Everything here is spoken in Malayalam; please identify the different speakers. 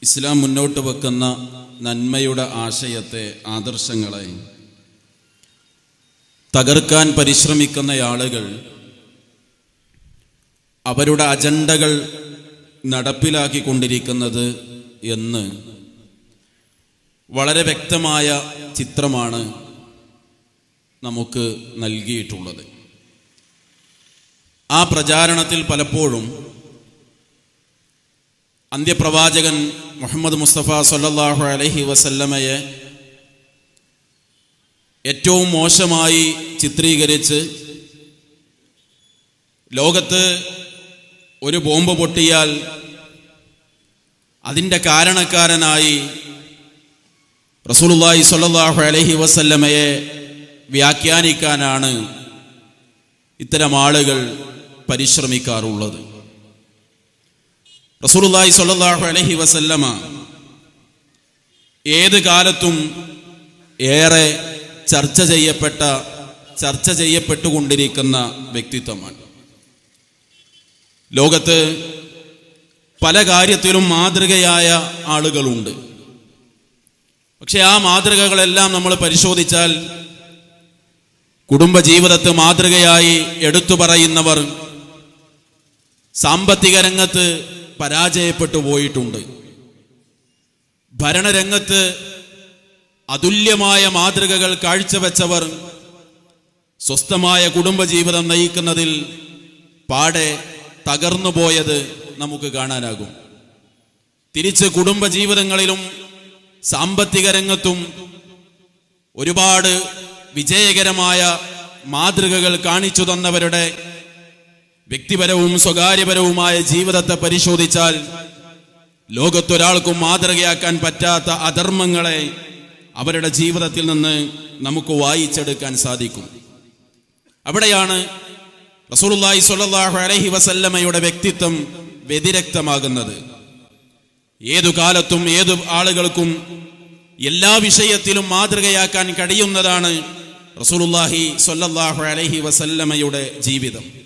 Speaker 1: ഇസ്ലാം മുന്നോട്ട് വെക്കുന്ന നന്മയുടെ ആശയത്തെ ആദർശങ്ങളെ തകർക്കാൻ പരിശ്രമിക്കുന്ന ആളുകൾ അവരുടെ അജണ്ടകൾ നടപ്പിലാക്കിക്കൊണ്ടിരിക്കുന്നത് എന്ന് വളരെ വ്യക്തമായ ചിത്രമാണ് നമുക്ക് നൽകിയിട്ടുള്ളത് ആ പ്രചാരണത്തിൽ പലപ്പോഴും അന്ത്യപ്രവാചകൻ മുഹമ്മദ് മുസ്തഫ സല്ലല്ലാഹു അലൈഹി വസല്ലമയെ ഏറ്റവും മോശമായി ചിത്രീകരിച്ച് ലോകത്ത് ഒരു ബോംബ് പൊട്ടിയാൽ അതിൻ്റെ കാരണക്കാരനായി റസൂലുള്ളാഹി സ്വല്ലല്ലാഹു അലൈഹി വസല്ലമയെ വ്യാഖ്യാനിക്കാനാണ് ഇത്തരം ആളുകൾ പരിശ്രമിക്കാറുള്ളത് റസൂലുള്ളാഹി സ്വല്ലല്ലാഹു അലൈഹി വസല്ലമ ഏത് കാലത്തും ഏറെ ചർച്ച ചെയ്യപ്പെട്ട ചർച്ച ചെയ്യപ്പെട്ടുകൊണ്ടിരിക്കുന്ന വ്യക്തിത്വമാണ് ലോകത്ത് പല കാര്യത്തിലും മാതൃകയായ ആളുകളുണ്ട് പക്ഷെ ആ മാതൃകകളെല്ലാം നമ്മൾ പരിശോധിച്ചാൽ കുടുംബജീവിതത്തെ മാതൃകയായി എടുത്തു പറയുന്നവർ സാമ്പത്തിക രംഗത്ത് പരാജയപ്പെട്ടു പോയിട്ടുണ്ട് ഭരണരംഗത്ത് അതുല്യമായ മാതൃകകൾ കാഴ്ചവെച്ചവർ സ്വസ്ഥമായ കുടുംബജീവിതം നയിക്കുന്നതിൽ പാടെ തകർന്നു പോയത് നമുക്ക് കാണാനാകും തിരിച്ച് കുടുംബജീവിതങ്ങളിലും സാമ്പത്തിക രംഗത്തും ഒരുപാട് വിജയകരമായ മാതൃകകൾ കാണിച്ചു തന്നവരുടെ വ്യക്തിപരവും സ്വകാര്യപരവുമായ ജീവിതത്തെ പരിശോധിച്ചാൽ ലോകത്തൊരാൾക്കും മാതൃകയാക്കാൻ പറ്റാത്ത അധർമ്മങ്ങളെ അവരുടെ ജീവിതത്തിൽ നിന്ന് നമുക്ക് വായിച്ചെടുക്കാൻ സാധിക്കും അവിടെയാണ് റസൂലുള്ളാഹി സ്വല്ലല്ലാഹു അലൈഹി വസല്ലമയുടെ വ്യക്തിത്വം വ്യതിരക്തമാകുന്നത് ഏതു കാലത്തും ഏതു ആളുകൾക്കും എല്ലാ വിഷയത്തിലും മാതൃകയാക്കാൻ കഴിയുന്നതാണ് റസൂലുള്ളാഹി സ്വല്ലല്ലാഹു അലൈഹി വസല്ലമയുടെ ജീവിതം